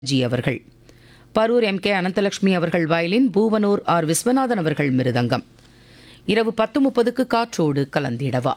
G அவர்கள் Parur M K Ananthalakshmi அவர்கள் violin Poovanur R Viswanathan அவர்கள் மிருதங்கம் இரவு பத்து முப்பதுக்கு காற்றோடு கலந்திடவா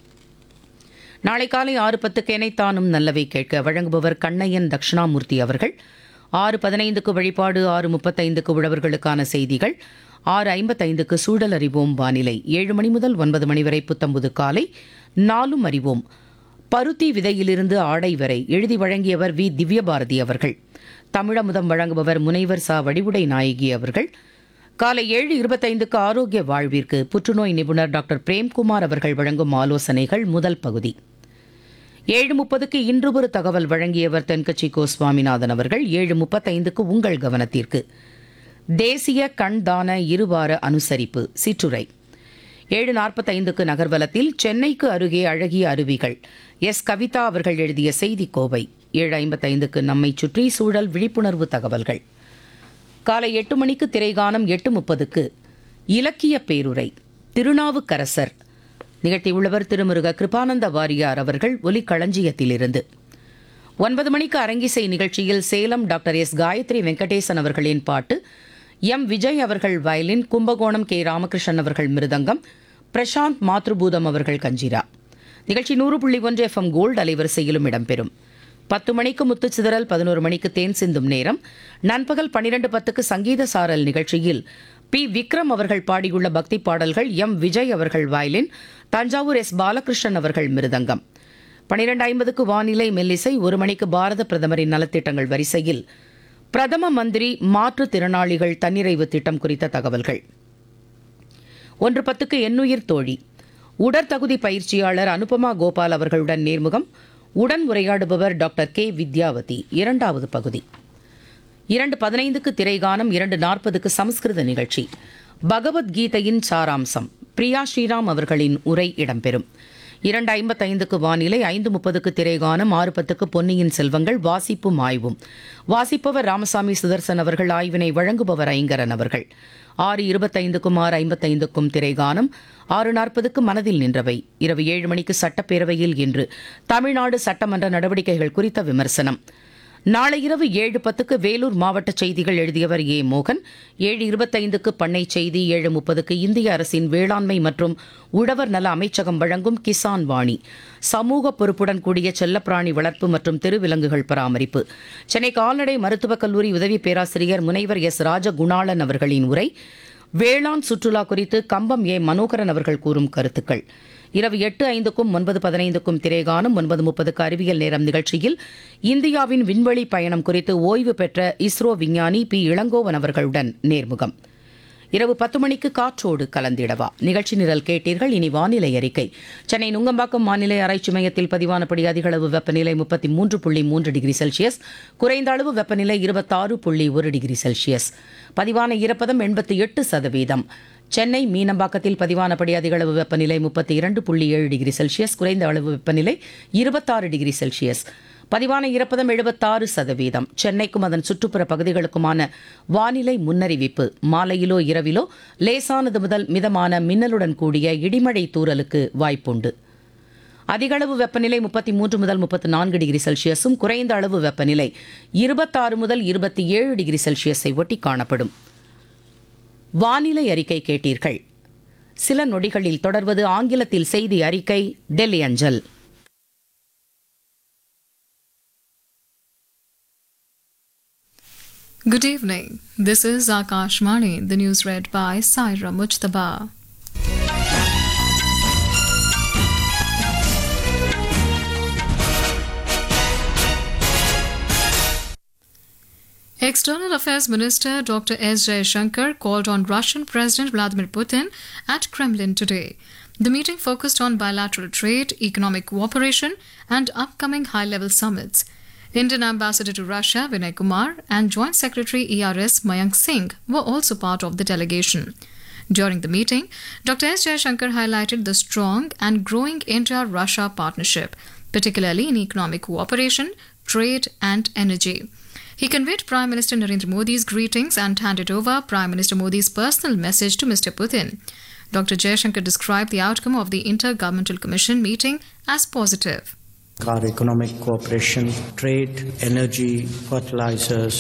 நாளை காலை ஆறு பத்துக்கு எனைத்தானும் நல்லவை கேட்க வழங்குபவர் கண்ணையன் தட்சிணாமூர்த்தி அவர்கள் ஆறு பதினைந்துக்கு வழிபாடு ஆறு முப்பத்தைந்துக்கு உழவர்களுக்கான செய்திகள் ஆறு ஐம்பத்தைந்துக்கு சூழல் அறிவோம் வானிலை ஏழு மணி முதல் ஒன்பது மணி வரை புத்தம்புது காலை நாலும் அறிவோம் பருத்தி விதையிலிருந்து ஆடை வரை எழுதி வழங்கியவர் வி திவ்யபாரதி அவர்கள் தமிழமுதம் வழங்குபவர் முனைவர் சா வடிவுடை நாயகி அவர்கள் காலை ஏழு இருபத்தைந்துக்கு ஆரோக்கிய வாழ்விற்கு புற்றுநோய் நிபுணர் டாக்டர் பிரேம்குமார் அவர்கள் வழங்கும் ஆலோசனைகள் முதல் பகுதி ஏழு முப்பதுக்கு இன்று ஒரு தகவல் வழங்கியவர் தென்கட்சி கோ சுவாமிநாதன் அவர்கள் ஏழு முப்பத்தைந்துக்கு உங்கள் கவனத்திற்கு தேசிய கண் தான இருவார அனுசரிப்பு சிற்றுரை ஏழு நாற்பத்தைந்துக்கு நகர்வலத்தில் சென்னைக்கு அருகே அழகிய அருவிகள் எஸ் கவிதா அவர்கள் எழுதிய செய்தி கோவை ஏழு ஐம்பத்தைந்துக்கு நம்மை சுற்றி சூழல் விழிப்புணர்வு தகவல்கள் காலை எட்டு மணிக்கு திரைகானம் எட்டு முப்பதுக்கு இலக்கிய பேருரை திருநாவுக்கரசர் நிகழ்த்தியுள்ளவர் திருமுருக கிருபானந்த வாரியார் அவர்கள் ஒலிக்களஞ்சியத்திலிருந்து ஒன்பது மணிக்கு அரங்கிசை நிகழ்ச்சியில் சேலம் டாக்டர் எஸ் காயத்ரி வெங்கடேசன் அவர்களின் பாட்டு எம் விஜய் அவர்கள் வயலின் கும்பகோணம் கே ராமகிருஷ்ணன் அவர்கள் மிருதங்கம் பிரசாந்த் மாத்ருபூதம் அவர்கள் கஞ்சிரா நிகழ்ச்சி நூறு புள்ளி ஒன்று எஃப்எம் கோல்டு அலைவரிசையிலும் இடம்பெறும் பத்து மணிக்கு முத்துச்சிதறல் பதினோரு மணிக்கு தேன் சிந்தும் நேரம் நண்பகல் பன்னிரண்டு பத்துக்கு சங்கீத சாரல் நிகழ்ச்சியில் பி விக்ரம் அவர்கள் பாடியுள்ள பக்தி பாடல்கள் எம் விஜய் அவர்கள் வயலின் தஞ்சாவூர் எஸ் பாலகிருஷ்ணன் அவர்கள் மிருதங்கம் பனிரெண்டு ஐம்பதுக்கு வானிலை மெல்லிசை ஒரு மணிக்கு பாரத பிரதமரின் நலத்திட்டங்கள் வரிசையில் பிரதம மந்திரி மாற்றுத்திறனாளிகள் தன்னிறைவு திட்டம் குறித்த தகவல்கள் ஒன்று பத்துக்கு எண்ணுயிர் தோழி உடற்தகுதி பயிற்சியாளர் அனுபமா கோபால் அவர்களுடன் நேர்முகம் உடன் உரையாடுபவர் டாக்டர் கே வித்யாவதி இரண்டாவது பகுதி இரண்டு பதினைந்துக்கு திரைகானம் இரண்டு நாற்பதுக்கு சமஸ்கிருத நிகழ்ச்சி பகவத்கீதையின் சாராம்சம் பிரியா ஸ்ரீராம் அவர்களின் உரை இடம்பெறும் இரண்டு ஐம்பத்தைந்துக்கு வானிலை ஐந்து முப்பதுக்கு திரைகானம் ஆறு பத்துக்கு பொன்னியின் செல்வங்கள் வாசிப்பும் ஆய்வும் வாசிப்பவர் ராமசாமி சுதர்சன் அவர்கள் ஆய்வினை வழங்குபவர் ஐங்கரன் அவர்கள் ஆறு இருபத்தைந்துக்கும் ஆறு ஐம்பத்தைந்துக்கும் திரைகானம் ஆறு நாற்பதுக்கு மனதில் நின்றவை இரவு ஏழு மணிக்கு சட்டப்பேரவையில் இன்று தமிழ்நாடு சட்டமன்ற நடவடிக்கைகள் குறித்த விமர்சனம் நாளை இரவு ஏழு பத்துக்கு வேலூர் மாவட்ட செய்திகள் எழுதியவர் ஏ மோகன் ஏழு இருபத்தைந்துக்கு பண்ணை செய்தி ஏழு முப்பதுக்கு இந்திய அரசின் வேளாண்மை மற்றும் உழவர் நல அமைச்சகம் வழங்கும் கிசான் வாணி சமூக பொறுப்புடன் கூடிய செல்லப்பிராணி வளர்ப்பு மற்றும் தெருவிலங்குகள் பராமரிப்பு சென்னை கால்நடை மருத்துவக் கல்லூரி உதவி பேராசிரியர் முனைவர் எஸ் ராஜகுணாளன் அவர்களின் உரை வேளாண் சுற்றுலா குறித்து கம்பம் ஏ மனோகரன் அவர்கள் கூறும் கருத்துக்கள் இரவு எட்டு ஐந்துக்கும் ஒன்பது பதினைந்துக்கும் திரைகாணும் ஒன்பது முப்பதுக்கு அறிவியல் நேரம் நிகழ்ச்சியில் இந்தியாவின் விண்வெளி பயணம் குறித்து ஓய்வு பெற்ற இஸ்ரோ விஞ்ஞானி பி இளங்கோவன் அவர்களுடன் நேர்முகம் இரவு பத்து மணிக்கு காற்றோடு கலந்திடவா நிகழ்ச்சி நிரல் கேட்டீர்கள் இனி வானிலை அறிக்கை சென்னை நுங்கம்பாக்கம் வானிலை ஆராய்ச்சி மையத்தில் பதிவானபடி அதிகளவு வெப்பநிலை முப்பத்தி மூன்று புள்ளி மூன்று டிகிரி செல்சியஸ் குறைந்த அளவு வெப்பநிலை இருபத்தாறு புள்ளி ஒரு டிகிரி செல்சியஸ் பதிவான ஈரப்பதம் எண்பத்தி எட்டு சதவீதம் சென்னை மீனம்பாக்கத்தில் பதிவானபடி அதிகளவு வெப்பநிலை முப்பத்தி இரண்டு புள்ளி ஏழு டிகிரி செல்சியஸ் குறைந்த அளவு வெப்பநிலை இருபத்தாறு டிகிரி செல்சியஸ் பதிவான ஈரப்பதம் எழுபத்தாறு சதவீதம் சென்னைக்கும் அதன் சுற்றுப்புற பகுதிகளுக்குமான வானிலை முன்னறிவிப்பு மாலையிலோ இரவிலோ லேசானது முதல் மிதமான மின்னலுடன் கூடிய இடிமழை தூறலுக்கு வாய்ப்புண்டு அதிகளவு வெப்பநிலை முப்பத்தி மூன்று முதல் முப்பத்தி நான்கு டிகிரி செல்சியஸும் குறைந்த அளவு வெப்பநிலை இருபத்தாறு முதல் இருபத்தி ஏழு டிகிரி செல்சியஸை ஒட்டி காணப்படும் வானிலை அறிக்கை கேட்டீர்கள் சில நொடிகளில் தொடர்வது ஆங்கிலத்தில் செய்தி அறிக்கை டெல்லி அஞ்சல் Good evening. This is Akashmani, the news read by Saira Mujtaba. External Affairs Minister Dr. S. Jaishankar called on Russian President Vladimir Putin at Kremlin today. The meeting focused on bilateral trade, economic cooperation, and upcoming high level summits. Indian Ambassador to Russia Vinay Kumar and Joint Secretary ERS Mayank Singh were also part of the delegation. During the meeting, Dr. S. Jaishankar highlighted the strong and growing India Russia partnership, particularly in economic cooperation, trade, and energy. He conveyed Prime Minister Narendra Modi's greetings and handed over Prime Minister Modi's personal message to Mr. Putin. Dr. Jaishankar described the outcome of the Intergovernmental Commission meeting as positive. Our economic cooperation, trade, energy, fertilizers,